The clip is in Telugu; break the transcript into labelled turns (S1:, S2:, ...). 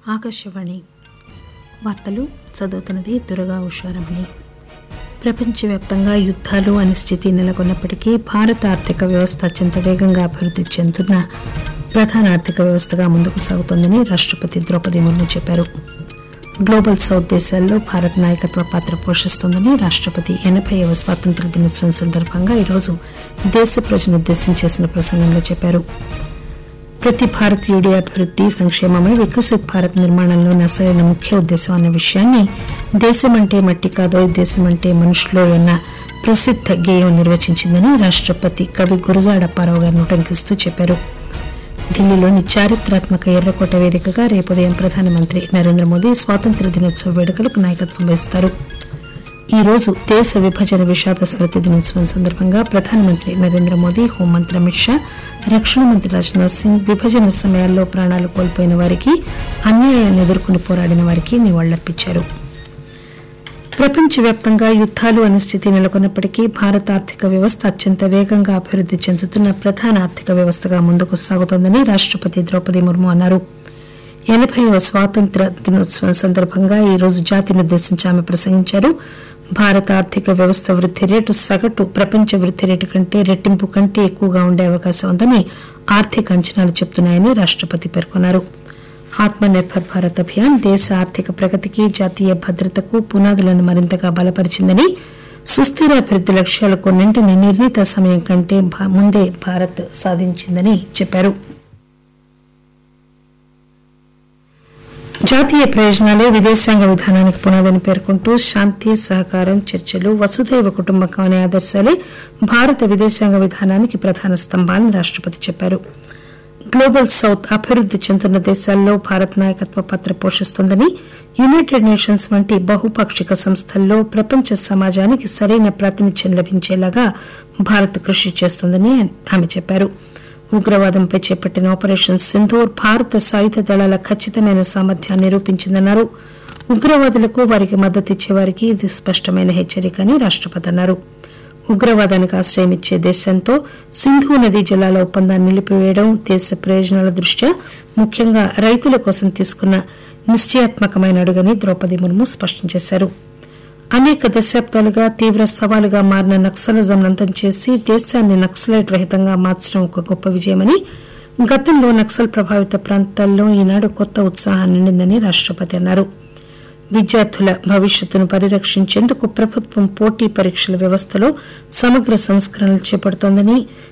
S1: ఆకాశవాణి వార్తలు చదువుతున్నది దురగా ఉషారమణి ప్రపంచవ్యాప్తంగా యుద్ధాలు అనిశ్చితి నెలకొన్నప్పటికీ భారత ఆర్థిక వ్యవస్థ అత్యంత వేగంగా అభివృద్ది చెందుతున్న ప్రధాన ఆర్థిక వ్యవస్థగా ముందుకు సాగుతోందని రాష్టపతి ద్రౌపది ముర్ము చెప్పారు గ్లోబల్ సౌత్ దేశాల్లో భారత్ నాయకత్వ పాత్ర పోషిస్తోందని రాష్టపతి ఎనభైవ స్వాతంత్ర దినోత్సవం సందర్భంగా ఈరోజు దేశ ప్రజనుద్దేశించి చేసిన ప్రసంగంలో చెప్పారు ప్రతి భారతీయుడి అభివృద్ది సంక్షేమమే వికసిత్ భారత్ నిర్మాణంలోని అసలైన ముఖ్య ఉద్దేశం అన్న విషయాన్ని దేశమంటే మట్టి కాదో దేశమంటే మనుషులో అన్న ప్రసిద్ధ గేయం నిర్వచించిందని రాష్టపతి కవి గురజాడ అప్పారావు గారిని ఉటంకిస్తూ చెప్పారు ఢిల్లీలోని చారిత్రాత్మక ఎర్రకోట వేదికగా రేపు ఉదయం ప్రధానమంత్రి నరేంద్ర మోదీ స్వాతంత్ర దినోత్సవ వేడుకలకు నాయకత్వం వహిస్తారు ఈ రోజు దేశ విభజన విషాద స్మృతి దినోత్సవం సందర్భంగా ప్రధానమంత్రి నరేంద్ర మోదీ హోంమంత్రి అమిత్ షా రక్షణ మంత్రి రాజ్నాథ్ సింగ్ విభజన సమయాల్లో ప్రాణాలు కోల్పోయిన వారికి అన్యాయాన్ని ఎదుర్కొని పోరాడిన వారికి నివాళులర్పించారు ప్రపంచవ్యాప్తంగా యుద్దాలు అనిశ్చితి నెలకొన్నప్పటికీ భారత ఆర్థిక వ్యవస్థ అత్యంత వేగంగా అభివృద్ది చెందుతున్న ప్రధాన ఆర్థిక వ్యవస్థగా ముందుకు సాగుతోందని రాష్టపతి ద్రౌపది ముర్ము అన్నారు ఎనభైవ స్వాతంత్ర దినోత్సవం సందర్భంగా ఈ రోజు జాతినుద్దేశించి ఆమె ప్రసంగించారు భారత ఆర్థిక వ్యవస్థ వృద్ది రేటు సగటు ప్రపంచ వృద్ది రేటు కంటే రెట్టింపు కంటే ఎక్కువగా ఉండే అవకాశం ఉందని ఆర్థిక అంచనాలు చెబుతున్నాయని రాష్టపతి పేర్కొన్నారు ఆత్మ నిర్భర్ భారత్ అభియాన్ దేశ ఆర్థిక ప్రగతికి జాతీయ భద్రతకు పునాదులను మరింతగా బలపరిచిందని సుస్థిర అభివృద్ది లక్ష్యాలు కొన్నింటిని నిర్ణీత సమయం కంటే భా- ముందే భారత్ సాధించిందని చెప్పారు జాతీయ ప్రయోజనాలే విదేశాంగ విధానానికి పునాదని పేర్కొంటూ శాంతి సహకారం చర్చలు వసుధైవ కుటుంబకం అనే ఆదర్శాలే భారత విదేశాంగ విధానానికి ప్రధాన స్తంభాలని రాష్టపతి చెప్పారు గ్లోబల్ సౌత్ అభివృద్ది చెందుతున్న దేశాల్లో భారత్ నాయకత్వ పాత్ర పోషిస్తోందని యునైటెడ్ నేషన్స్ వంటి బహుపాక్షిక సంస్థల్లో ప్రపంచ సమాజానికి సరైన ప్రాతినిధ్యం లభించేలాగా భారత్ కృషి చేస్తోందని ఆమె చెప్పారు ఉగ్రవాదంపై చేపట్టిన ఆపరేషన్ సింధూర్ భారత సాయుధ దళాల ఖచ్చితమైన సామర్థ్యాన్ని నిరూపించిందన్నారు ఉగ్రవాదులకు వారికి మద్దతు ఇచ్చేవారికి ఇది స్పష్టమైన హెచ్చరిక అని రాష్టపతి అన్నారు ఉగ్రవాదానికి ఆశ్రయం ఇచ్చే దేశంతో సింధు నదీ జలాల ఒప్పందాన్ని నిలిపివేయడం దేశ ప్రయోజనాల దృష్ట్యా ముఖ్యంగా రైతుల కోసం తీసుకున్న నిశ్చయాత్మకమైన అడుగని ద్రౌపది ముర్ము స్పష్టం చేశారు అనేక దశాబ్దాలుగా తీవ్ర సవాలుగా మారిన నక్సలిజం అంతం చేసి దేశాన్ని నక్సలైట్ రహితంగా మార్చడం ఒక గొప్ప విజయమని గతంలో నక్సల్ ప్రభావిత ప్రాంతాల్లో ఈనాడు కొత్త ఉత్సాహం నిండిందని రాష్టపతి అన్నారు విద్యార్థుల భవిష్యత్తును పరిరక్షించేందుకు ప్రభుత్వం పోటీ పరీక్షల వ్యవస్థలో సమగ్ర సంస్కరణలు చేపడుతోందని